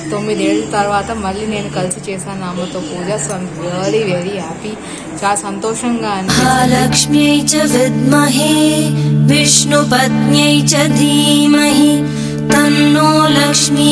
తొమ్మిదేళ్ళ తర్వాత మళ్ళీ నేను కలిసి చేశాను అమ్మతో puja so I'm very very happy చాలా సంతోషంగా అనిపిస్తుంది महालक्ष्म्यै च विद्महे विष्णुपत्न्यै च धीमहि तन्नो लक्ष्मी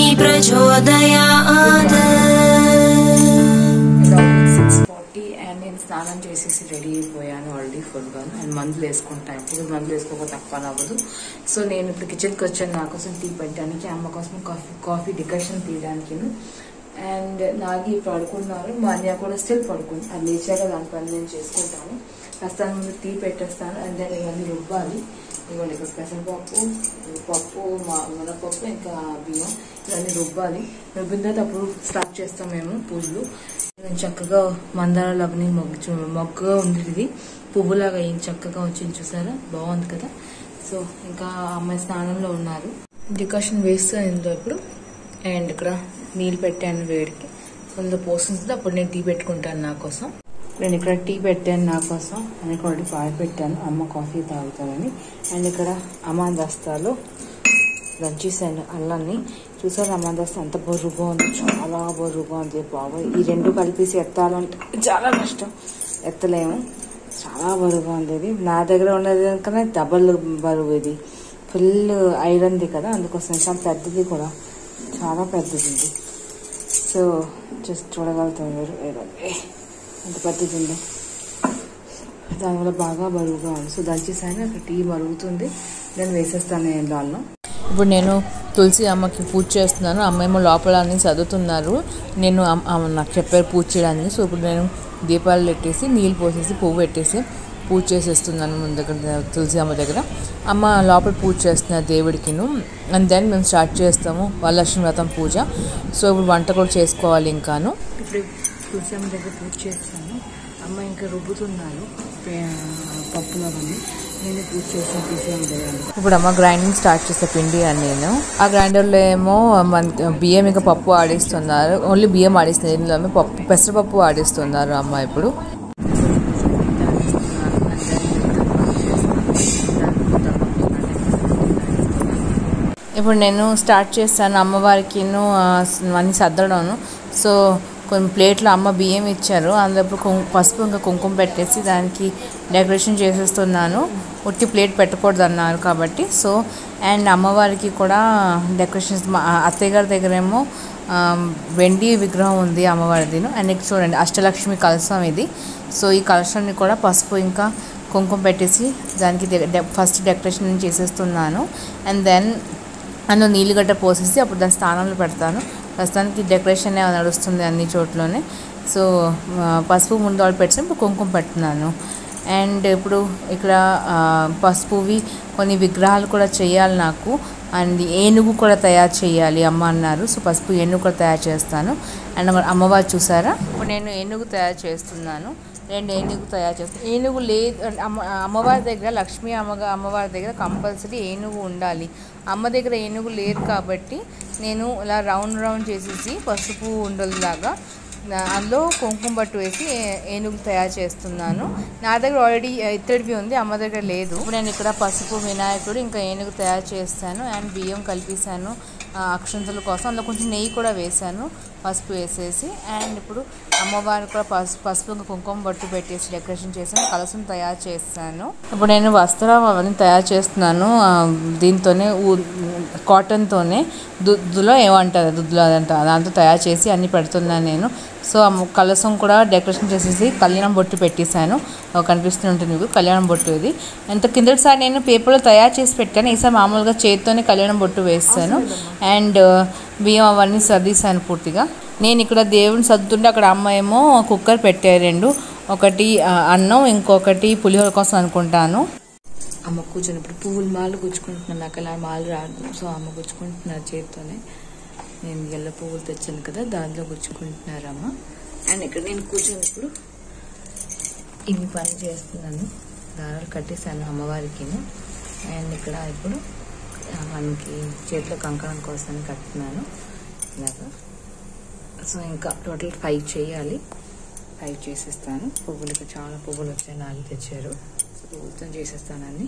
प्रचोदयात् సిక్స్ ఫార్టీ అండ్ నేను స్నానం చేసేసి రెడీ అయిపోయాను ఆల్రెడీ ఫుల్గా అండ్ మందులు వేసుకుంటాను ఇప్పుడు మందులు వేసుకోకపోతే తప్ప అవ్వదు సో నేను ఇప్పుడు కిచెన్కి వచ్చాను నా కోసం టీ పెట్టడానికి అమ్మ కోసం కాఫీ కాఫీ డికషన్ తీయడానికి అండ్ నాగి పడుకున్నారు మా అన్నయ్య కూడా స్టిల్ పడుకుంది అది లేచాక దాని పని నేను చేసుకుంటాను ప్రస్తుతానికి ముందు టీ పెట్టేస్తాను అండ్ దెన్ ఇవన్నీ రుబ్బాలి ఇవ్వండి ఇక్కడ పెసరపప్పు పప్పు మా మినపప్పు ఇంకా బియ్యం ఇవన్నీ రుబ్బాలి రుబ్బిన తర్వాత అప్పుడు స్టార్ట్ చేస్తాం మేము పూజలు నేను చక్కగా మందార లవని మొగ్గు చూ- మొగ్గగా ఉంది ఇది పువ్వులాగా ఏం చక్కగా వచ్చింది చూసారా బాగుంది కదా సో ఇంకా ఆ అమ్మాయి స్నానంలో ఉన్నారు డికాషన్ వేస్తాను ఇందులో ఇప్పుడు అండ్ ఇక్కడ నీళ్ళు పెట్టాను వేడికి సో అందులో పోస్తుంది అప్పుడు నేను టీ పెట్టుకుంటాను నా కోసం నేను ఇక్కడ టీ పెట్టాను నా కోసం అండ్ ఇక్కడ ఒకటి పాలు పెట్టాను అమ్మ కాఫీ తాగుతారని అండ్ ఇక్కడ అమాందస్తాలు దంచేసాను అల్లాన్ని చూసారు అమాందస్తా ఎంత బరువుగా ఉంది చాలా బరువుగా ఉంది బాబోయ్ ఈ రెండు కలిపేసి ఎత్తాలంటే చాలా కష్టం ఎత్తలేము చాలా బరువుగా ఉంది ఇది నా దగ్గర ఉన్నది కన్నా డబల్ బరువు ఇది ఫుల్ ఐరన్ది కదా అందుకోసం చాలా పెద్దది కూడా చాలా పెద్దది ఉంది సో జస్ట్ చూడగలుగుతాం మీరు ఏదండి ఎంత పెద్దది ఉంది దానివల్ల బాగా బరువుగా ఉంది సో దంచేసాను అక్కడ టీ మరుగుతుంది నేను వేసేస్తాను నేను దానిలో ఇప్పుడు నేను తులసి అమ్మకి పూజ చేస్తున్నాను అమ్మ ఏమో లోపల అన్ని చదువుతున్నారు నేను అమ్- అమ్మ నాకు చెప్పారు పూజ చేయడానికి సో ఇప్పుడు నేను దీపాలు పెట్టేసి నీళ్ళు పోసేసి పువ్వు పెట్టేసి పూజ చేసేస్తున్నాను మన దగ్గర తులసి అమ్మ దగ్గర అమ్మ లోపల పూజ చేస్తున్నారు దేవుడికిను అండ్ దెన్ మేము స్టార్ట్ చేస్తాము వరలక్ష్మి వ్రతం పూజ సో ఇప్పుడు వంట కూడా చేసుకోవాలి ఇంకాను ఇప్పుడు తులసి అమ్మ దగ్గర పూజ చేస్తాను అమ్మ ఇంకా రుబ్బుతున్నారు పప్పులు అవన్నీ నేను పూజ చేస్తాను తులసి అమ్మ దగ్గర ఇప్పుడు అమ్మ గ్రైండింగ్ స్టార్ట్ చేసే పిండి అని నేను ఆ గ్రైండర్లో ఏమో మన బియ్యం ఇంకా పప్పు ఆడిస్తున్నారు ఓన్లీ బియ్యం ఆడిస్తున్నారు ఇందులో ఏమో పప్పు పెసరపప్పు ఆడిస్తున్నారు అమ్మ ఇప్పుడు ఇప్పుడు నేను స్టార్ట్ చేస్తాను అమ్మవారికి అన్ని సర్దడం సో కొన్ని ప్లేట్లో అమ్మ బియ్యం ఇచ్చారు అందులో ఇప్పుడు కుం- పసుపు ఇంకా కుంకుమ పెట్టేసి దానికి డెకరేషన్ చేసేస్తున్నాను ఉట్టి ప్లేట్ పెట్టకూడదు అన్నారు కాబట్టి సో అండ్ అమ్మవారికి కూడా డెకరేషన్స్ మా అత్తయ్య గారి దగ్గర ఏమో ఆ, వెండి విగ్రహం ఉంది అమ్మవారిది అండ్ ఇక్కడ చూడండి అష్టలక్ష్మి కలశం ఇది సో ఈ కలశాన్ని కూడా పసుపు ఇంకా కుంకుమ పెట్టేసి దానికి డె- డె- ఫస్ట్ డెకరేషన్ చేసేస్తున్నాను అండ్ దెన్ అందులో నీళ్ళు గట్ట పోసేసి అప్పుడు దాని స్థానంలో పెడతాను ప్రస్తుతానికి డెకరేషన్ నడుస్తుంది అన్ని చోట్లోనే సో ఆ, పసుపు ముందు వాళ్ళు పెట్టాను ఇప్పుడు కుంకుమ పెడుతున్నాను అండ్ ఇప్పుడు ఇక్కడ ఆ, పసుపువి కొన్ని విగ్రహాలు కూడా చేయాలి నాకు అండ్ ఏనుగు కూడా తయారు చేయాలి అమ్మ అన్నారు సో పసుపు ఏనుగు కూడా తయారు చేస్తాను అండ్ అమ్మవారు చూసారా ఇప్పుడు నేను ఏనుగు తయారు చేస్తున్నాను రెండు ఏనుగు తయారు చేస్తాను ఏనుగు లేదు అంటే అమ్మ అమ్మవారి దగ్గర లక్ష్మీ అమ్మ అమ్మవారి దగ్గర కంపల్సరీ ఏనుగు ఉండాలి అమ్మ దగ్గర ఏనుగు లేదు కాబట్టి నేను ఇలా రౌండ్ రౌండ్ చేసేసి పసుపు ఉండలాగా నా- అందులో కుంకుమ బట్టు వేసి ఏ- ఏనుగు తయారు చేస్తున్నాను నా దగ్గర ఆల్రెడీ ఇత్తడివి ఉంది అమ్మ దగ్గర లేదు ఇప్పుడు నేను ఇక్కడ పసుపు వినాయకుడు ఇంకా ఏనుగు తయారు చేస్తాను అండ్ బియ్యం కలిపేసాను ఆ, అక్షంతల కోసం అందులో కొంచెం నెయ్యి కూడా వేసాను పసుపు వేసేసి అండ్ ఇప్పుడు అమ్మవారు కూడా పసుపు పసుపు ఇంకా కుంకుమ బొట్టు పెట్టేసి డెకరేషన్ చేసాను కలసం తయారు చేస్తాను ఇప్పుడు నేను వస్త్రం అవన్నీ తయారు చేస్తున్నాను ఆ, దీంతోనే ఊ- కాటన్తోనే దుద్దులో ఏమంటారు దుద్దులో అదంట దాంతో తయారు చేసి అన్ని పెడుతున్నాను నేను సో ఆ ము- కలసం కూడా డెకరేషన్ చేసేసి కళ్యాణం బొట్టు పెట్టేశాను ఆ, కనిపిస్తూ ఉంటుంది మీకు కళ్యాణం బొట్టు ఇది ఎంత కిందటిసారి నేను పేపర్లో తయారు చేసి పెట్టాను ఈసారి మామూలుగా చేతితోనే కళ్యాణం బొట్టు వేస్తాను అండ్ బియ్యం అవన్నీ సర్దీసాను పూర్తిగా నేను ఇక్కడ దేవుని సర్దుతుంటే అక్కడ అమ్మ ఏమో కుక్కర్ పెట్టారు రెండు ఒకటి ఆ, అన్నం ఇంకొకటి పులిహోర కోసం అనుకుంటాను అమ్మ కూర్చొని ఇప్పుడు పువ్వులు మాలు గుచ్చుకుంటున్నాను నాకు అలా మాలు రాదు సో అమ్మ గుచ్చుకుంటున్నారు చేతితోనే నేను ఎల్ల పువ్వులు తెచ్చాను కదా దాంట్లో గుచ్చుకుంటున్నారు అమ్మ అండ్ ఇక్కడ నేను కూర్చొని ఇప్పుడు ఇన్ని పని చేస్తున్నాను దారాలు కట్టేశాను అమ్మవారికి అండ్ ఇక్కడ ఇప్పుడు ఆ, మనకి చేతిలో కంకణం కోసం కట్టుతున్నాను ఇలాగా సో ఇంకా టోటల్ ఫైవ్ చేయాలి ఫైవ్ చేసేస్తాను పువ్వులకి చాలా పువ్వులు వచ్చాయి నాలుగు తెచ్చారు పువ్వులతో చేసేస్తానని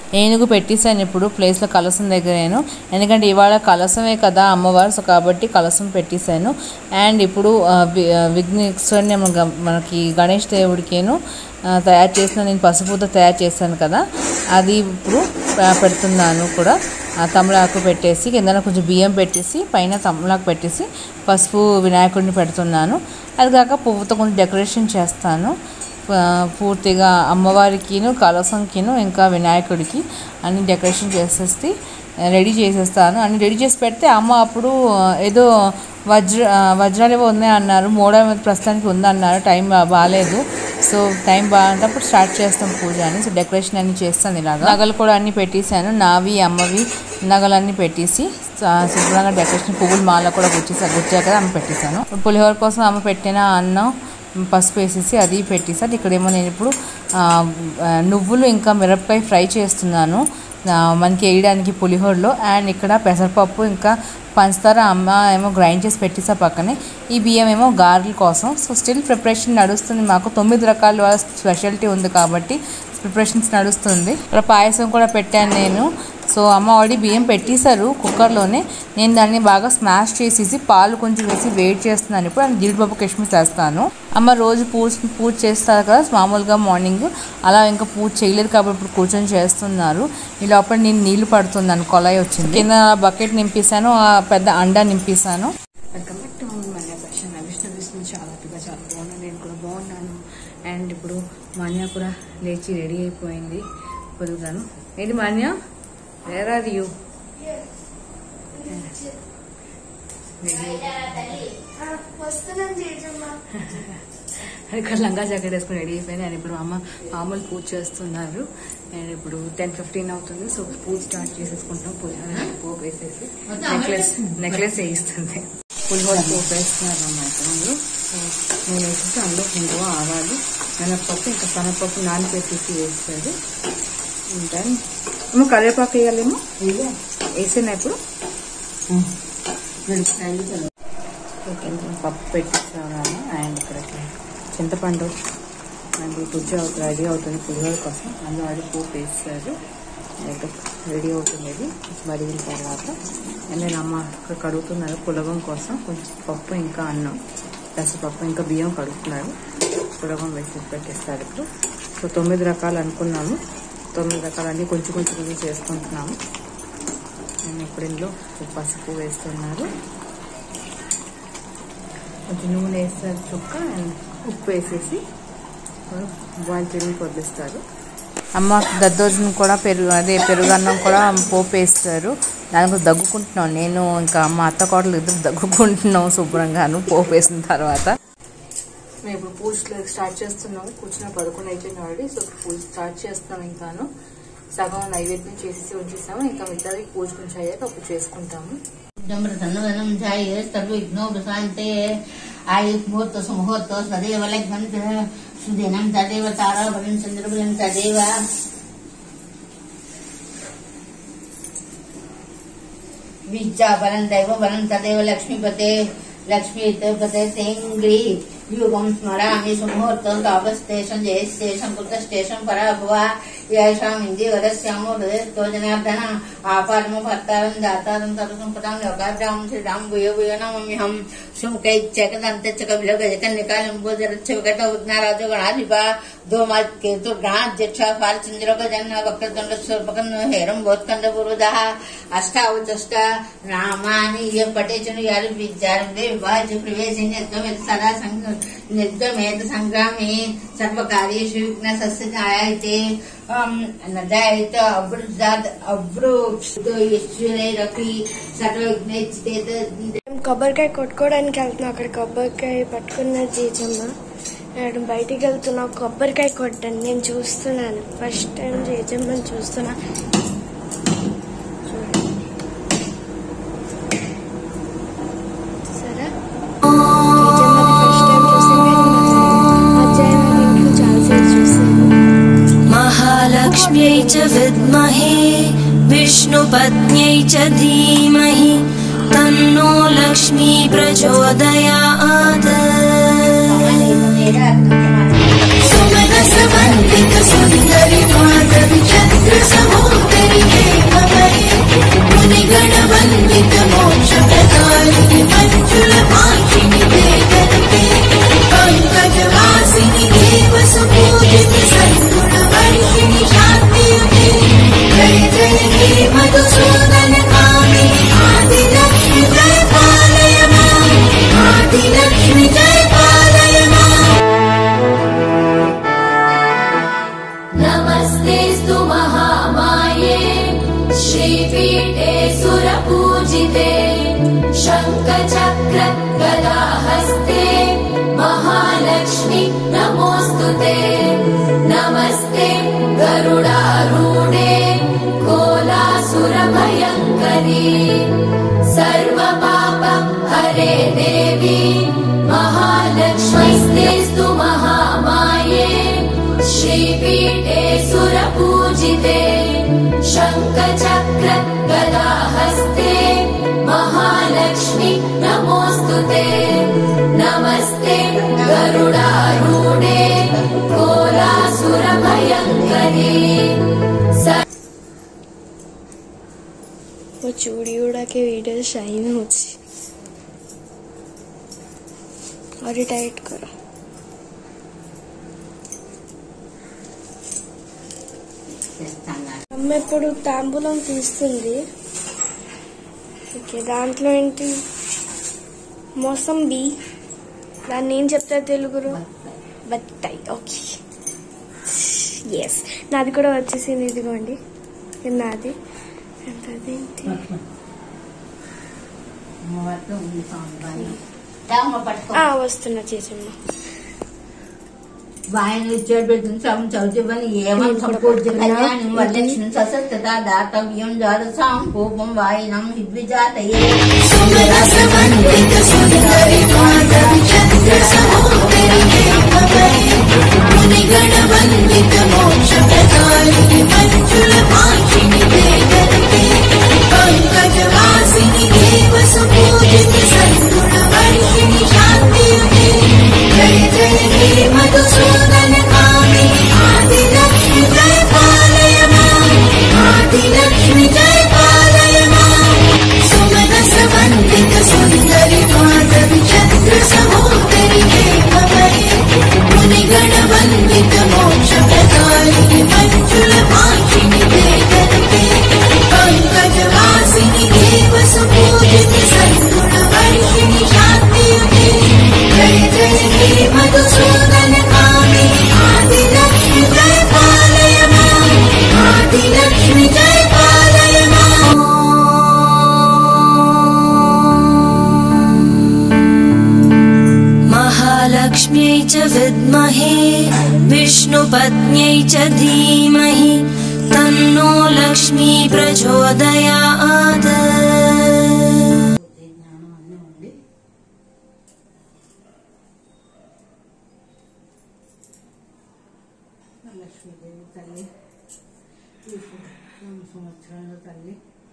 ఏనుగు పెట్టేశాను ఇప్పుడు ప్లేస్లో కలసం దగ్గర నేను ఎందుకంటే ఇవాళ కలసమే కదా అమ్మవారు సో కాబట్టి కలసం పెట్టేశాను అండ్ ఇప్పుడు ఆ, వి- ఆ, విఘ్నేశ్వరుని మన గ- మనకి గణేష్ దేవుడికేను ఆ, తయారు చేసిన నేను పసుపుతో తయారు చేశాను కదా అది ఇప్పుడు ఆ, పెడుతున్నాను కూడా ఆ తమలాకు పెట్టేసి కిందన కొంచెం బియ్యం పెట్టేసి పైన తమలాకు పెట్టేసి పసుపు వినాయకుడిని పెడుతున్నాను అది కాక పువ్వుతో కొంచెం డెకరేషన్ చేస్తాను ఆ, పూర్తిగా అమ్మవారికిను కలసంకిను ఇంకా వినాయకుడికి అన్ని డెకరేషన్ చేసేసి రెడీ చేసేస్తాను అన్ని రెడీ చేసి పెడితే అమ్మ అప్పుడు ఆ, ఏదో వజ్ర ఆ, వజ్రాలు ఏవో ఉన్నాయి అన్నారు మోడ ప్రస్తుతానికి ఉందన్నారు టైం బా- బాగాలేదు సో టైం బాగుంటప్పుడు స్టార్ట్ చేస్తాం పూజ అని సో డెకరేషన్ అన్ని చేస్తాను ఇలాగా నగలు కూడా అన్ని పెట్టేశాను నావి అమ్మవి నగలన్నీ పెట్టేసి స- శుభ్రంగా డెకరేషన్ పువ్వులు మాల కూడా గుచ్చేసా గుచ్చాక అమ్మ పెట్టేశాను పులిహోర కోసం అమ్మ పెట్టిన అన్నం పసుపు వేసేసి అది పెట్టేసాను ఇక్కడేమో నేను ఇప్పుడు ఆ, ఆ, నువ్వులు ఇంకా మిరపకాయ ఫ్రై చేస్తున్నాను ఆ, మనకి వేయడానికి పులిహోరలో అండ్ ఇక్కడ పెసరపప్పు ఇంకా పంచదార అమ్మ ఏమో గ్రైండ్ చేసి పెట్టేసా పక్కనే ఈ బియ్యం ఏమో గారెల కోసం సో స్టిల్ ప్రిపరేషన్ నడుస్తుంది మాకు తొమ్మిది రకాల స్పెషాలిటీ ఉంది కాబట్టి ప్రిపరేషన్స్ నడుస్తుంది ఇక్కడ పాయసం కూడా పెట్టాను నేను సో అమ్మ ఆల్రెడీ బియ్యం పెట్టేశారు కుక్కర్లోనే నేను దాన్ని బాగా స్మాష్ చేసేసి పాలు కొంచెం వేసి వేడి చేస్తున్నాను ఇప్పుడు అండ్ జీడిపప్పు కిష్మిస్ వేస్తాను అమ్మ రోజు పూజ పూజ చేస్తారు కదా మామూలుగా మార్నింగ్ అలా ఇంకా పూజ చేయలేదు కాబట్టి ఇప్పుడు కూర్చొని చేస్తున్నారు ఈ లోపల నేను నీళ్లు పడుతున్నాను కొలాయి వచ్చింది కింద బకెట్ నింపేశాను ఆ పెద్ద అండా నింపేశాను welcome back to Manya Darshan Vishnu Vishnu చాలా హ్యాపీగా చాలా బాగున్నాను నేను కూడా బాగున్నాను అండ్ ఇప్పుడు మాన్య కూడా లేచి రెడీ అయిపోయింది పొద్దుగాను ఏంటి మాన్య వేర్ ఆర్ యూ ఇక్కడ లంగా జాకెట్ వేసుకుని రెడీ అయిపోయింది అండ్ ఇప్పుడు అమ్మ మామూలు పూజ చేస్తున్నారు అండ్ ఇప్పుడు టెన్ ఫిఫ్టీన్ అవుతుంది సో పూజ స్టార్ట్ చేసేసుకుంటాం పూజ పోపు వేసేసి నెక్లెస్ నెక్లెస్ వేయిస్తుంది పులిహోర పోపు వేస్తున్నారు అన్నమాట అందులో సో నేను వేసేసి అందులో కుంకుమ ఆవాలు మినప్పప్పు ఇంకా శనగపప్పు నానపెట్టేసి వేస్తారు దెన్ ఏమో కరివేపాకు వేయాలేమో వేసేనా ఇప్పుడు ఓకే పప్పు పెట్టిస్తాను అండ్ ఇక్కడ చింతపండు అండ్ పుజ్జ రెడీ అవుతుంది పులిహోర కోసం అందులో ఆడి పోపు వేస్తారు అండ్ రెడీ అవుతుంది ఇది మరిగిన తర్వాత అండ్ నేను అమ్మ ఇక్కడ కడుగుతున్నారు పులగం కోసం కొంచెం పప్పు ఇంకా అన్నం పెసరపప్పు ఇంకా బియ్యం కడుగుతున్నారు పులగం వేసి పెట్టేస్తారు ఇప్పుడు సో తొమ్మిది రకాలు అనుకున్నాము తొమ్మిది రకాలన్నీ కొంచెం కొంచెం కొంచెం చేసుకుంటున్నాము నేను ఇప్పుడు ఇందులో పసుపు వేస్తున్నారు కొంచెం నూనె వేస్తారు చుక్క అండ్ ఉప్పు వేసేసి బాయిల్ తిరిగి వదిలిస్తారు అమ్మ దద్దోజనం కూడా పెరుగు అదే పెరుగన్నం కూడా పోపు వేస్తారు దానికి దగ్గుకుంటున్నాం నేను ఇంకా మా అత్త కోటలు ఇద్దరు దగ్గుకుంటున్నాం శుభ్రంగాను పోపు వేసిన తర్వాత మేము ఇప్పుడు పూజ స్టార్ట్ చేస్తున్నాము కూర్చున్న పదకొండు అయిపోయింది ఆల్రెడీ సో పూజ స్టార్ట్ చేస్తున్నాం ఇంకాను సగం నైవేద్యం చేసేసి ఉంచేసాము ఇంకా మిగతాది పూజ కొంచెం అయ్యాక అప్పుడు చేసుకుంటాము डम्रधनवनं ध्याये सर्वविघ्नोपशान्ते आयुर्मुहूर्त सुमुहूर्त सदैव लग्नं सुदिनं तदेव ताराबलं चन्द्रबलं तदेव विद्याबलं दैवबलं तदेव लक्ष्मीपते लक्ष्मीपते तेङ्ग्री युगं स्मरामि सुमुहूर्तं तापस्तेषं जयस्तेषं पुत्रस्तेषं पराभवा येषाम् इन्दिवरस्यामो हृदयस्तो जनार्दन आपादमभर्तारं दातारं सर्वसम्पदां योगाभ्यां श्रीरां भूयो भूयो नमाम्यहं सुमुखैच्चकदन्तचकविलगजकन्निकालम्बोदरच्छविकट उद्नाराजो गणाधिपा धूमकेतु गणाध्यक्ष फालचन्द्र गजन्न वक्रतुण्ड स्वल्पकन् हेरं बोत्कन्दपूर्वदः अष्टावचष्ट रामानि य पटेचनु यारि विद्यारम्भे विभाज्य प्रवेशे निर्गमेत सदा सङ्ग निर्गमेत सङ्ग्रामे सर्वकार्येषु विघ्नसस्य जायते न जायत अवृद्धात् अवृक्षितो ఈశ్వరైరపి సర్వజ్ఞేత మేము కొబ్బరికాయ కొట్టుకోవడానికి వెళ్తున్నాం అక్కడ కొబ్బరికాయ పట్టుకున్న జీజమ్మ నేను బయటికి వెళ్తున్నా కొబ్బరికాయ కొట్టాను నేను చూస్తున్నాను ఫస్ట్ టైం జీజమ్మని చూస్తున్నా సరే జీజమ్మని ఫస్ట్ టైం చూసాను కానీ అధ్యాయం ఇంట్లో చాలాసేపు చూసాను महालक्ष्म्यै च विद्महे विष्णुपत्न्यै च धीमहि तन्नो लक्ष्मी प्रचोदयात् सुमनसमन्वित सुन्दरि माधवि चन्द्रसमो शङ्खचक्र गदाहस्ते महालक्ष्मि नमोऽस्तु ते नमस्ते गरुडारूढे कोलासुरभयङ्करी सर्वपाप हरे देवी महालक्ष्मीस्तेस्तु महामाये श्रीपीठे सुरपूजिते शङ्खचक्र गदाहस्ते महालक्ष्मी नमोऽस्तु ते नमस्ते गरुडारूढे कोलासुरभयङ्करी स वो चूड़ी उड़ा के वीडियो शाइन होती और ये टाइट करो చేస్తాను అమ్మ ఇప్పుడు తాంబూలం తీస్తుంది ఓకే దాంట్లో ఏంటి మోసంబి దాన్ని ఏం చెప్తారు తెలుగులో బత్తాయి ఓకే ఎస్ నాది కూడా వచ్చేసింది ఇదిగోండి ఇది నాది అండ్ అదేంటి అమ్మవారితో ఉంది స్వామివారి రామ్మ పట్టుకో ఆ, వస్తున్నా చేసమ్మ వాయన ఇచ్చేటట్టు స్వామి చౌచవని ఏమం సంపూర్తి కళ్యాణం వరలక్ష్మి ససత్తదా దాతవ్యం ద్వాదశాం కోపం వాయినం హిద్విజాతయే सुमरसमन्वित सुन्दरि माधवि चन्द्र सहोदरि मुनिगणवन्दित मोक्षप्रदायिनि मञ्जुल भाषिणि वेदन्ते पङ्कजवासिनि देव सुपूजित सद्गुणवर्षिणि शान्तियुते जय जय हे मधुसूदन कामिनि आदिलक्ष्मि जय पालय माम् आदिलक्ष्मि जय पालय माम् सुमनसवन्दित सुन्दरि माधवि चन्द्र सहोदरि देववरे मुनिगणवन्दित मोक्षप्रदायिनि मञ्जुल भाषिणि वेदन्ते पङ्कजवासिनि देव सुपूजित सद्गुणवर्षिणि शान्तियुते जय जय हे मधुसूदन कामिनि आदिलक्ष्मि जय पालय माम् आदिलक्ष्मि जय पालय माम् महालक्ष्म्यै च विद्महे विष्णुपत्न्यै च धीमहि तन्नो लक्ष्मी प्रचोदयात् జ్ఞానం అన్నీ ఉండి లక్ష్మీదేవి తల్లి ఇప్పుడు రెండు సంవత్సరాల తల్లి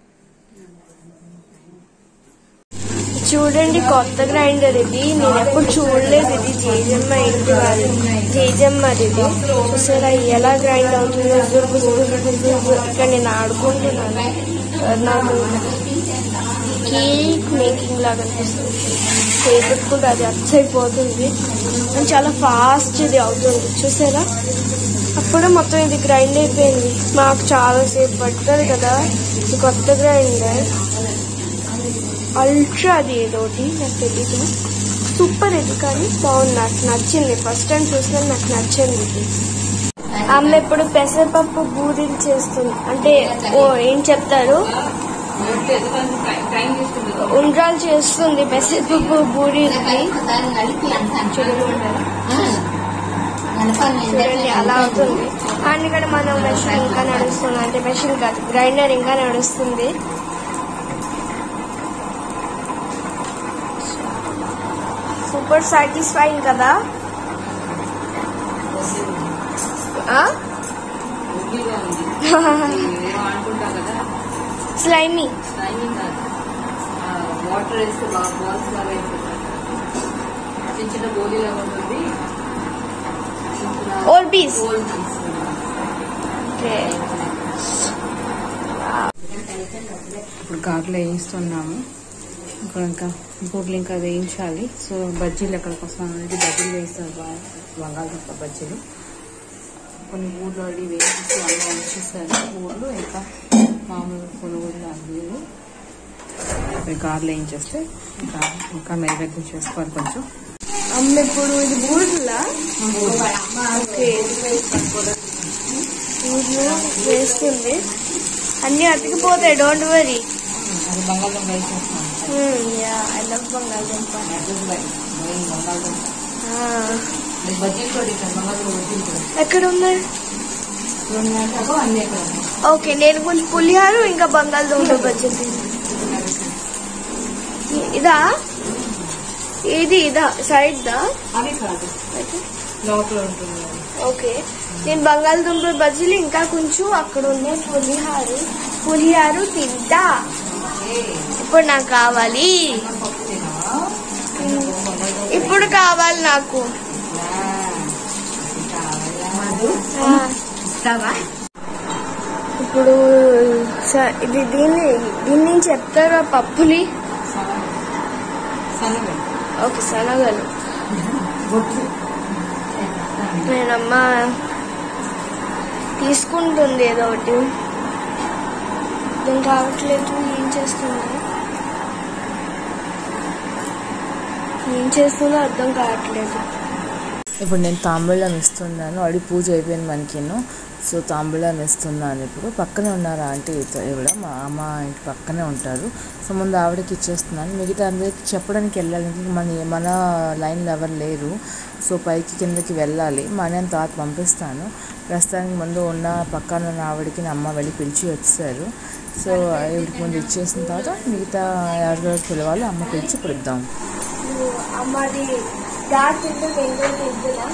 చూడండి కొత్త గ్రైండర్ ఇది నేను ఎప్పుడు చూడలేదు ఇది జేజమ్మ ఇంటి వాళ్ళు జేజమ్మది ఇది చూసారా ఎలా గ్రైండ్ అవుతుందో జుర్ బుజ్ బుజ్ బుజ్ బుజ్. ఇక్కడ నేను ఆడుకుంటున్నాను నాకు కేక్ మేకింగ్ లాగా అనిపిస్తుంది కేక్ కూడా అది అచ్చైపోతుంది అండ్ చాలా ఫాస్ట్ ఇది అవుతుంది చూసారా అప్పుడు మొత్తం ఇది గ్రైండ్ అయిపోయింది మాకు చాలా సేపు పడుతుంది కదా ఈ కొత్త గ్రైండర్ అల్ట్రా అది ఏదోటి నాకు తెలీదు సూపర్ ఇది కానీ బాగుంది నాకు నచ్చింది ఫస్ట్ టైం చూసిన నాకు నచ్చింది ఇది అమ్మ ఇప్పుడు పెసరపప్పు బూరెలు చేస్తుంది అంటే ఓ ఏం చెప్తారు ఉండ్రాలు చేస్తుంది పెసరపప్పు బూరెలకి దాన్ని నలిపి అంటాను చూడండి అలా అవుతుంది అండ్ ఇక్కడ మనం మెషిన్ ఇంకా నడుస్తుంది అంటే మెషిన్ కాదు గ్రైండర్ ఇంకా నడుస్తుంది సూపర్ సాటిస్ఫైయింగ్ కదా ఆ? స్లైమీ వాటర్ వేస్తే బాగా బాల్స్ లాగా అయిపోతుంది చిన్న చిన్న గోళీలాగా ఉంటుంది ఓల్బీస్ గోల్ తీసుకుంటాం ఓకే ఇప్పుడు గారెలు వేయిస్తున్నాము ఇక్కడ ఇంకా బూర్లు ఇంకా వేయించాలి సో బజ్జీలు ఎక్కడికి వస్తామంటే బజ్జీలు వేస్తారు బాగా బంగాళదుంప బజ్జీలు కొన్ని ఊర్లు ఆల్రెడీ వేయించి అలా ఉంచేసారు ఊర్లు ఇంకా మామూలు కొనుగోలు అల్లీలు ఇప్పుడు గారెలు వేయించేస్తే ఇంకా ఇంకా నైవేద్యం చేసుకోవాలి కొంచెం అమ్మ ఇప్పుడు ఇది బూర్లా ఓకే బూర్లు వేస్తుంది అన్ని అతికిపోతాయి డోంట్ వరీ అది బంగాళదుంప వేసేస్తున్నాం యా ఐ లవ్ బంగాళదుంప ఆ, బజ్జీలు కూడా ఇక్కడ బంగాళదుంప బజ్జీలు కూడా ఎక్కడ ఉన్నాయి రెండు అన్ని ఎక్కడ ఉన్నాయి ఓకే నేను కొంచెం పులిహారు ఇంకా బంగాళదుంప బజ్జీలు తిన్నాను. ఇదా ఇది ఇదా సైడ్ దా అవి కాదు లోపల ఉంటుంది ఓకే నేను బంగాళదుంప బజ్జీలు ఇంకా కొంచెం అక్కడ ఉన్నాయి పులిహారు పులిహారు తింటా ఇప్పుడు నాకు కావాలి ఇప్పుడు కావాలి నాకు ఆ, ఇస్తావా ఇప్పుడు స- ఇది దీన్ని దీన్ని నుంచి చెప్తారా పప్పులి సన్నగా ఓకే శనగలు నేనమ్మ తీసుకుంటుంది ఏదో ఒకటి అర్థం కావట్లేదు ఏం చేస్తుంది ఏం చేస్తుందో అర్థం కావట్లేదు ఇప్పుడు నేను తాంబూలం ఇస్తున్నాను అడి పూజ అయిపోయింది మనకిను సో తాంబూలం ఇస్తున్నాను ఇప్పుడు పక్కనే ఉన్నారు ఆంటీ ఇవిడ మా అమ్మ ఇంటి పక్కనే ఉంటారు సో ముందు ఆవిడకి ఇచ్చేస్తున్నాను మిగతా అందరికి చెప్పడానికి వెళ్ళాలి ఇంక మన మన లైన్లో ఎవరు లేరు సో పైకి కిందకి వెళ్ళాలి మా నేను తర్వాత పంపిస్తాను ప్రస్తుతానికి ముందు ఉన్న పక్కన ఉన్న ఆవిడకి నా అమ్మ వెళ్ళి పిలిచి వచ్చారు సో ఆవిడకి ముందు ఇచ్చేసిన తర్వాత మిగతా ఎవరికెవరు పిలవాలో అమ్మ పిలిచి ఇప్పుడు ఇద్దాం అమ్మది డాట్ తింటే వెంటనే తింటున్నా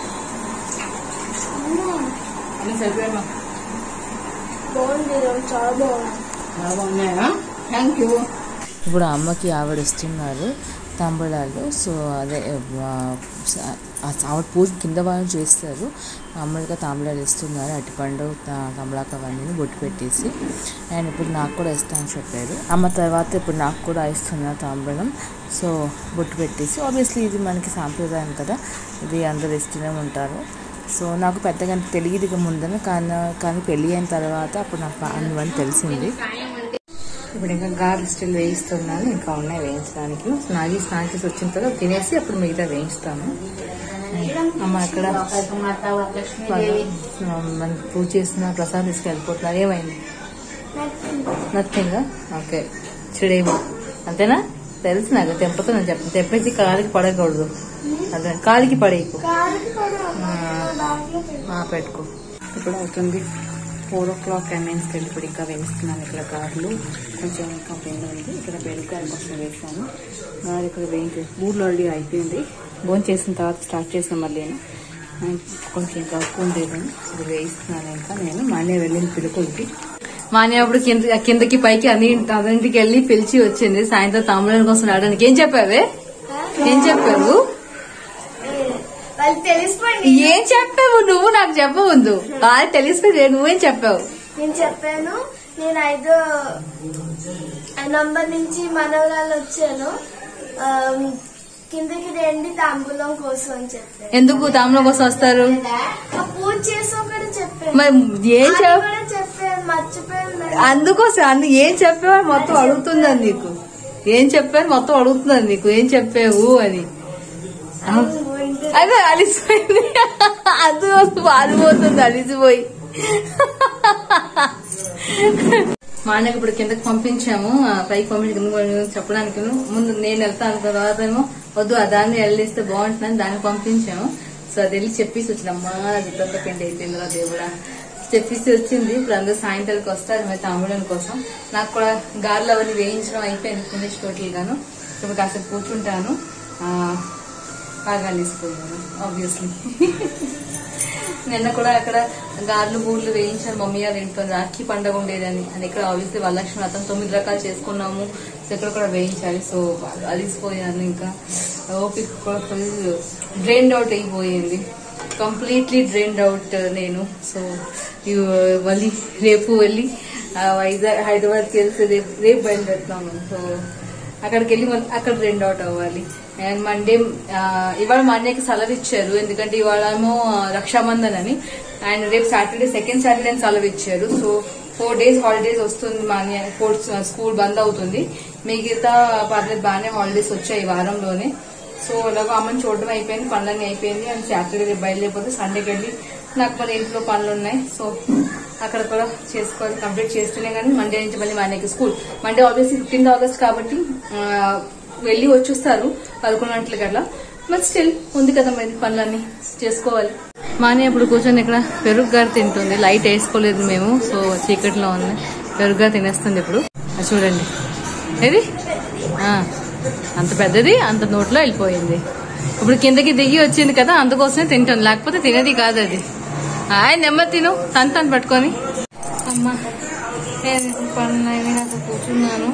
బాగుంది ఈరోజు చాలా బాగుంది బాగున్నాయా థ్యాంక్ యూ ఇప్పుడు అమ్మకి ఆవిడ ఇస్తున్నారు తాంబూలాలు సో అదే ఆ, ఆ ఆవిడ పూజ కింద భాగం చేస్తారు మామూలుగా తాంబూలాలు ఇస్తున్నారు అటిపండు తా- కమలాక అవన్నీ బొట్టు పెట్టేసి అండ్ ఇప్పుడు నాకు కూడా ఇస్తానని చెప్పారు అమ్మ తర్వాత ఇప్పుడు నాకు కూడా ఇస్తున్నారు తాంబూలం సో బొట్టు పెట్టేసి ఆబ్వియస్లీ ఇది మనకి సాంప్రదాయం కదా ఇది అందరు ఇస్తూనే ఉంటారు సో నాకు పెద్దగా అంత తెలియదు ఇక ముందన కానీ కానీ పెళ్ళి అయిన తర్వాత అప్పుడు నాకు అందువని తెలిసింది ఇప్పుడు ఇంకా గార్లు స్టిల్ వేయిస్తున్నాను ఇంకా ఉన్నాయి వేయించడానికి నాగి స్నానం చేసి వచ్చిన తర్వాత తినేసి అప్పుడు మిగతా వేయిస్తాను అమ్మ అక్కడ మాత లక్ష్మీదేవి మన పూజ చేసిన ప్రసాదం తీసుకెళ్ళిపోతున్నారు ఏమైంది నథింగ్ ఓకే చెడేమో అంతేనా తెలుసు నాకు తెంపతో నేను చెప్పను తెప్పేసి కాలికి పడకూడదు అదే కాలికి పడేయకు ఆ, పెట్టుకో ఇప్పుడు అవుతుంది ఫోర్ ఓ క్లాక్ ఎంఎన్స్కి వెళ్ళి ఇప్పుడు ఇంకా వేస్తున్నాను ఇక్కడ కార్లు కొంచెం ఇంకా పెండ్ ఉంది ఇక్కడ బెల్కాయ కోసం వేసాను మరి ఇక్కడ వేయించి ఊర్లో ఆల్రెడీ అయిపోయింది భోజనం చేసిన తర్వాత స్టార్ట్ చేసాను మళ్ళీ నేను ఆ, కొంచెం ఇంకా ఉప్పు ఉండేది ఇప్పుడు వేయిస్తున్నాను ఇంకా నేను మానే వెళ్ళింది పిలుపులకి మానే అప్పుడు కింద కిందకి పైకి అన్ని అన్నింటికి వెళ్ళి పిలిచి వచ్చింది సాయంత్రం తమ్ముళ్ళ కోసం రావడానికి ఏం చెప్పావే ఏం చెప్పావు వాళ్ళు తెలిసిపోయింది ఏం చెప్పావు నువ్వు నాకు చెప్పముందు వాళ్ళు తెలిసిపోయి నువ్వేం చెప్పావు నేను చెప్పాను నేను ఐదో నంబర్ నుంచి మనవరాలు వచ్చాను ఆ, కిందకి రండి తాంబూలం కోసం అని చెప్పాను ఎందుకు తమ్ముల కోసం వస్తారు ఆ పూజ చేసి ఒకటి చెప్పాను మరి ఏం అది చెప్ కూడా చెప్పాను మర్చిపోయాను మరి. అందుకోసం అన్ని ఏం చెప్పావు మొత్తం అడుగుతుందని నీకు ఏం చెప్పారు మొత్తం అడుగుతుందని నీకు ఏం చెప్పావు అని అవును, పోయింది. అదే అలిసిపోయింది అది పారిపోతుంది అలిసిపోయి మా అన్నకి ఇప్పుడు కిందకి పంపించాము ఆ, పైకి పంపించి కిందకి పంపించి చెప్పడానికి ముందు నేను వెళ్తాను తర్వాత ఏమో వద్దు ఆ దాన్ని వెళ్ళిస్తే బాగుంటుందని దాన్ని పంపించాము సో అది వెళ్ళి చెప్పేసి వచ్చినమ్మా జిద్దంతా పిండి అయిపోయిందిరా దేవుడా చెప్పేసి వచ్చింది ఇప్పుడు అందరూ సాయంత్రానికి వస్తారు మరి తమ్ముళ్ళ కోసం నాకు కూడా గారెలు అవన్నీ వేయించడం అయిపోయింది ఫినిష్ టోటల్ గాను ఇప్పుడు కాసేపు కూర్చుంటాను ఆ, బాగా అలిసిపోయాను ఆబ్వియస్లీ నిన్న కూడా అక్కడ గార్లు బూర్లు వేయించారు మమ్మీ వాళ్ళ ఇంట్లో రాఖీ పండగ ఉండేదని అని ఇక్కడ ఆబ్వియస్లీ వరలక్ష్మి వ్రతం తొమ్మిది రకాలు చేసుకున్నాము సో ఇక్కడ కూడా వేయించాలి సో బాగా అలిసిపోయాను ఇంకా ఓపిక కూడా ఫుల్ డ్రైన్డ్ అవుట్ అయిపోయింది కంప్లీట్లీ డ్రైన్డ్ అవుట్ నేను సో ఇవ్ మళ్ళీ రేపు వెళ్ళి ఆ, వైజాగ్ హైదరాబాద్కి వెళ్తే రేపు రేపు బయలుదేరుతాము సో అక్కడికి వెళ్ళి మళ్ళీ అక్కడ రెండ్ అవుట్ అవ్వాలి అండ్ మండే ఆ, ఇవాళ మండేకి సెలవు ఇచ్చారు ఎందుకంటే ఇవాళ ఏమో ఆ, రక్షాబంధన్ అని అండ్ రేపు సాటర్డే సెకండ్ సాటర్డే అని సెలవు ఇచ్చారు సో ఫోర్ డేస్ హాలిడేస్ వస్తుంది మా ఫోర్ స్కూల్ బంద్ అవుతుంది మిగతా పర్లేదు బాగానే హాలిడేస్ వచ్చాయి ఈ వారంలోనే సో ఇలాగో అమ్మని చూడడం అయిపోయింది పనులన్నీ అయిపోయింది అండ్ సాటర్డే రేపు బయలుదేరిపోతే సండేకి వెళ్ళి నాకు మరి ఇంట్లో పనులు ఉన్నాయి సో అక్కడ కూడా చేసుకోవాలి కంప్లీట్ చేస్తేనే కానీ మండే నుంచి మళ్ళీ మనకి school Monday obviously fifteenth August కాబట్టి ఆ, వెళ్ళి వచ్చేస్తారు పదకొండు గంటలకి అట్లా బట్ స్టిల్ ఉంది కదా మరి పనులన్నీ చేసుకోవాలి మానే ఇప్పుడు కూర్చొని ఇక్కడ పెరుగు గారు తింటుంది లైట్ వేసుకోలేదు మేము సో చీకట్లో ఉంది పెరుగు గారు తినేస్తుంది ఇప్పుడు అది చూడండి ఏది ఆ, అంత పెద్దది అంత నోట్లో వెళ్ళిపోయింది ఇప్పుడు కిందకి దిగి వచ్చింది కదా అందుకోసమే తింటుంది లేకపోతే తినేది కాదు అది ఆయన నెమ్మది తిను తను తను పట్టుకొని అమ్మా నేను పనులు అయినాక కూర్చున్నాను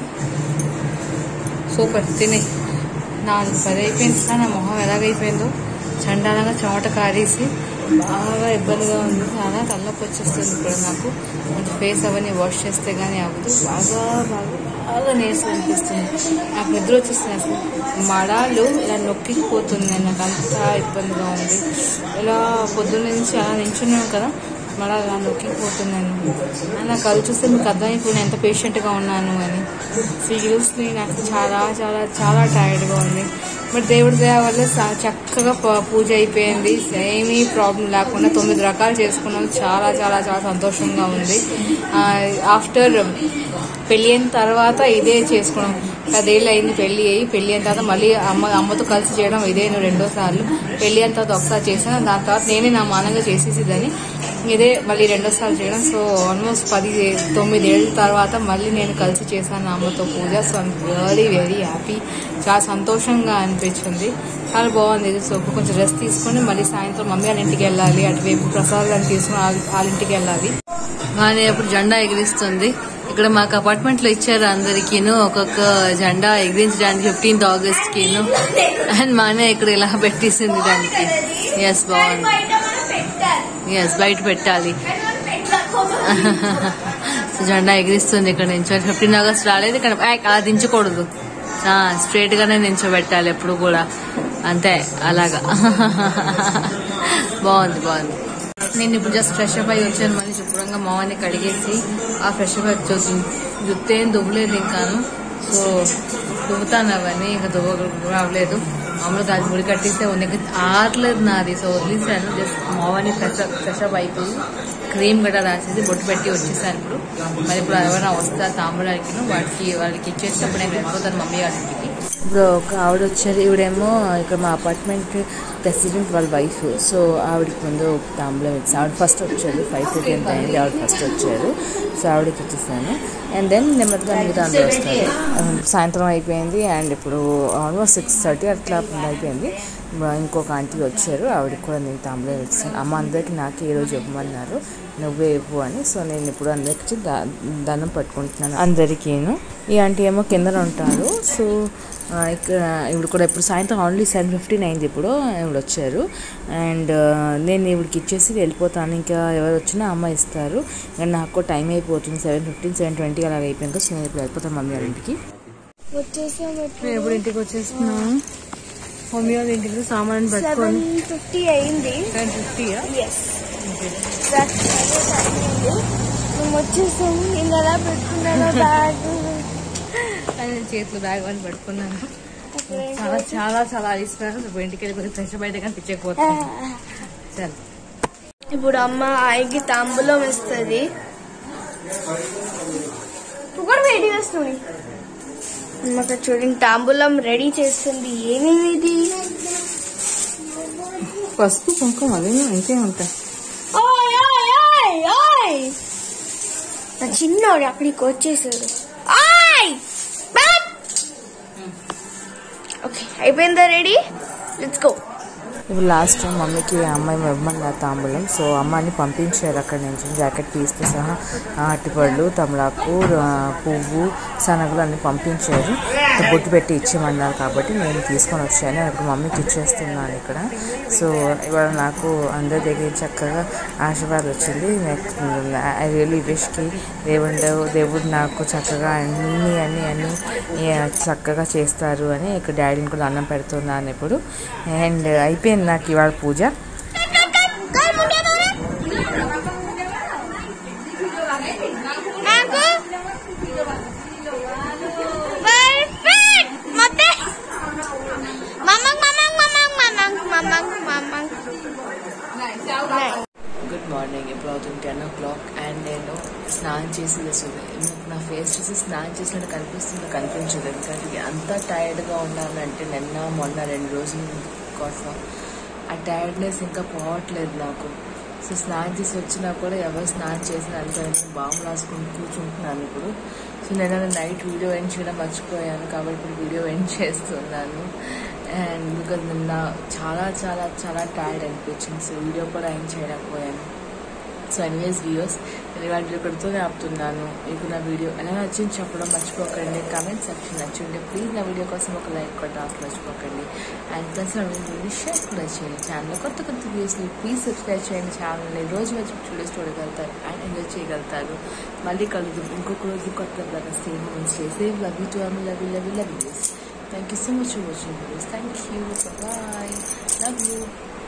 సూపర్ తినే నాలుగు పది అయిపోయింది సార్ నా మొహం ఎలాగైపోయిందో చండాలంగా చెమట కారేసి బాగా ఇబ్బందిగా ఉంది చాలా తలనొప్పి వచ్చేస్తుంది ఇప్పుడు నాకు కొంచెం ఫేస్ అవన్నీ వాష్ చేస్తే గానీ అవ్వదు బాగా బాగా బాగా నీరసం అనిపిస్తుంది నాకు నిద్ర వచ్చేస్తుంది అసలు మడాలు ఇలా నొక్కిపోతుంది నాకు అంతా ఇబ్బందిగా ఉంది ఇలా పొద్దున్న నుంచి అలా నించున్నాం కదా మళ్ళీ అలా నొక్కిపోతున్నాను నా కళ్ళు చూస్తే మీకు అర్థమైపోయింది ఎంత పేషెంట్గా ఉన్నాను అని సీరియస్లీ నాకు చాలా చాలా చాలా టైర్డ్గా ఉంది బట్ దేవుడి దయ వల్ల సా- చక్కగా ప- పూజ అయిపోయింది ఏమీ ప్రాబ్లం లేకుండా తొమ్మిది రకాలు చేసుకున్నాం చాలా చాలా చాలా సంతోషంగా ఉంది ఆఫ్టర్ పెళ్ళి అయిన తర్వాత ఇదే చేసుకున్నాం పదేళ్ళు అయింది పెళ్లి అయ్యి పెళ్లి అయిన తర్వాత మళ్ళీ అమ్మ అమ్మతో కలిసి చేయడం ఇదే రెండో సార్లు పెళ్లి అయిన తర్వాత ఒకసారి చేశాను దాని తర్వాత నేనే నా మానంగా చేసేసిదని ఇదే మళ్ళీ రెండోసారి చేయడం సో ఆల్మోస్ట్ పది తొమ్మిది ఏళ్ళ తర్వాత మళ్ళీ నేను కలిసి చేశాను నా అమ్మతో puja so I'm very very happy చాలా సంతోషంగా అనిపించింది చాలా బాగుంది సో ఇప్పుడు కొంచెం రెస్ట్ తీసుకొని మళ్ళీ సాయంత్రం మమ్మీ వాళ్ళ ఇంటికి వెళ్ళాలి అటువైపు ప్రసాదాలు తీసుకుని వాళ్ళ- వాళ్ళ ఇంటికి వెళ్ళాలి కానీ అప్పుడు జెండా ఎగిరిస్తుంది ఇక్కడ మాకు అపార్ట్మెంట్ లో ఇచ్చారు అందరికీను ఒక్కొక్క జెండా ఎగిరించడానికి ఫిఫ్టీన్త్ ఆగస్ట్ కిను అండ్ మానే ఇక్కడ ఇలా పెట్టేసింది దానికి ఎస్ బాగుంది ఎస్ బయట పెట్టాలి సో జెండా ఎగిరిస్తుంది ఇక్కడ నుంచి ఫిఫ్టీన్ ఆగస్ట్ రాలేదు ఇక్కడ ఏయ్, అలా దించకూడదు స్ట్రేట్ గానే నించోబెట్టాలి ఎప్పుడు కూడా అంతే అలాగా బాగుంది బాగుంది నేను ఇప్పుడు జస్ట్ ఫ్రెష్ అప్ అయ్యి వచ్చాను మళ్ళీ శుభ్రంగా మామని కడిగేసి ఆ ఫ్రెష్ అప్ వచ్చి జుత్తేం దువ్వలేదు ఇంకాను సో దువ్వుతాను అవన్నీ ఇంకా దువ్వ అవ్వలేదు మామూలుగా అది ముడి కట్టేస్తే ఉంది ఇంకా ఆరలేదు నాది సో వదిలేసాను జస్ట్ మామని ఫ్రెష్ ఫ్రెష్ అప్ అయిపోయి క్రీమ్ గట్రా రాసేసి బొట్టు పెట్టి వచ్చేసాను ఇప్పుడు మరి ఇప్పుడు ఎవరైనా వస్తా తాంబూలానికి వాటికి వాళ్ళకి ఇచ్చేసినప్పుడు నేను వెళ్ళిపోతాను మమ్మీ వాళ్ళ ఇంటికి ఇప్పుడు ఒక ఆవిడ వచ్చారు ఈవిడేమో ఇక్కడ మా అపార్ట్మెంట్ ప్రెసిడెంట్ వాళ్ళ వైఫ్ సో ఆవిడకి ముందు ఒక తాంబూలం ఇచ్చి ఆవిడ ఫస్ట్ వచ్చారు ఫైవ్ థర్టీ ఎంత అయింది ఆవిడ ఫస్ట్ వచ్చారు సో ఆవిడకి ఇచ్చేసాను అండ్ దెన్ నెమ్మదిగా మిగతా అందరూ వస్తారు Um, సాయంత్రం అయిపోయింది అండ్ ఇప్పుడు ఆల్మోస్ట్ సిక్స్ థర్టీ అట్లా అయిపోయింది ఇప్పుడు ఇంకొక ఆంటీ వచ్చారు ఆవిడకి కూడా నేను తాంబూలం ఇచ్చాను అమ్మ అందరికి నాకు ఈ రోజు ఇవ్వమన్నారు నువ్వే ఇవ్వు అని సో నేను ఇప్పుడు అందరికి దా- దండం పట్టుకుంటున్నాను అందరికీను ఈ ఆంటీ ఏమో కిందన ఉంటారు సో ఆ, ఇక్కడ ఇప్పుడు కూడా ఇప్పుడు సాయంత్రం ఓన్లీ సెవెన్ ఫిఫ్టీన్ అయింది ఇప్పుడు ఇవిడ వచ్చారు అండ్ నేను ఇవిడికి ఇచ్చేసి వెళ్ళిపోతాను ఇంకా ఎవరు వచ్చినా అమ్మ ఇస్తారు ఇంకా నాకు టైం అయిపోతుంది సెవెన్ ఫిఫ్టీన్ సెవెన్ ట్వంటీ అలా అయిపోయింది సో నేను ఇప్పుడు వెళ్ళిపోతాను మమ్మీ వాళ్ళ ఇంటికి వచ్చేసాం నేను ఎప్పుడు ఇంటికి వచ్చేస్తున్నాను మమ్మీ వాళ్ళ ఇంటికి సామాన్ సెవెన్ పెట్టుకొని ఫిఫ్టీ అయింది సెవెన్ ఫిఫ్టీయా ఎస్ మేము వచ్చేసాము నేను ఎలా పెట్టుకున్నానో బ్యాగ్ నేను చేతిలో బ్యాగ్ అని పట్టుకున్నాను చాలా చాలా చాలా అలిసిపోయాను ఇప్పుడు ఇంటికి వెళ్ళి కొంచెం ఫ్రెష్ బయట కానీ పిచ్చకపోతాను సరే ఇప్పుడు అమ్మ ఆయికి తాంబూలం ఇస్తుంది కూడా వేడి వేస్తుంది అమ్మక చూడండి తాంబూలం రెడీ చేస్తుంది ఏమేమి ఇది పసుపు కుంకుమ అదే ఇంకే ఉంటాయి ఓయ్ ఓయ్ ఓయ్ ఓయ్ నా చిన్నోడు అక్కడికి వచ్చేసాడు ఓయ్ ఓకే అయిపోయిందా రెడీ లెట్స్ గో ఇప్పుడు లాస్ట్ టైం మమ్మీకి ఆ అమ్మాయి ఇవ్వమన్నారు తాంబూలం సో అమ్మాయిని పంపించారు అక్కడి నుంచి జాకెట్ పీస్తో సహా ఆ అట్టిపళ్ళు తమలాకు ఆ, పువ్వు శనగలు అన్ని పంపించారు ఇంకా బొట్టు పెట్టి ఇచ్చేయమన్నారు కాబట్టి నేను తీసుకొని వచ్చాను ఇప్పుడు మమ్మీకి ఇచ్చేస్తున్నాను ఇక్కడ సో ఇవాళ నాకు అందరి దగ్గర చక్కగా ఆశీర్వాదం వచ్చింది ఐ రియలీ విష్కి దేవుడు దేవుడు నాకు చక్కగా అన్ని అన్ని అన్ని ఆ, చక్కగా చేస్తారు అని ఇక్కడ డాడీని కూడా అన్నం పెడుతున్నాను ఇప్పుడు అండ్ అయిపోయింది నాకు ఇవాళ పూజ నాకు పర్ఫెక్ట్ మొత్తం మమ్మంగ్ మమ్మంగ్ మమ్మంగ్ మమ్మంగ్ మమ్మంగ్ మమ్మంగ్ గుడ్ మార్నింగ్ ఇప్పుడు అవుతుంది టెన్ ఓ క్లాక్ అండ్ నేను స్నానం చేసి వస్తుంది నాకు నా ఫేస్ చూసి స్నానం చేసినట్టు కనిపిస్తుందో కనిపించదు ఎందుకంటే అంత టైర్డ్గా ఉన్నానంటే నిన్న మొన్న రెండు రోజుల కోసం ఆ టైర్డ్నెస్ ఇంకా పోవట్లేదు నాకు సో స్నానం చేసి వచ్చినా కూడా ఎవరు స్నానం చేసిన అనుకోని బాంబు రాసుకుని కూర్చుంటున్నాను ఇప్పుడు సో నేను నైట్ వీడియో ఎండ్ చేయడం మర్చిపోయాను కాబట్టి ఇప్పుడు వీడియో ఎండ్ చేస్తున్నాను అండ్ బికాజ్ నిన్న చాలా చాలా చాలా టైర్డ్ అనిపించింది సో వీడియో కూడా ఎండ్ చేయలేకపోయాను సో ఎనీవేస్ వీడియోస్ నేను ఇవాళ వీడియో పెడుతూనే ఆపుతున్నాను మీకు నా వీడియో ఎలా నచ్చింది చెప్పడం మర్చిపోకండి కామెంట్ సెక్షన్ నచ్చింటే ప్లీజ్ నా వీడియో కోసం ఒక లైక్ కూడా మర్చిపోకండి అండ్ ప్లస్ నా వీడియో షేర్ కూడా చేయండి ఛానల్ కొత్త కొత్త వీడియోస్ని ప్లీజ్ సబ్స్క్రైబ్ చేయండి ఛానల్ని రోజు వచ్చి వీడియోస్ చూడగలుగుతారు అండ్ ఎంజాయ్ చేయగలుగుతారు మళ్ళీ కలుద్దాం ఇంకొక రోజు కొత్త బ్లగ్ స్టేమ్ చేసే love you too love you love you love యూస్ thank you so much for watching videos thank you bye love you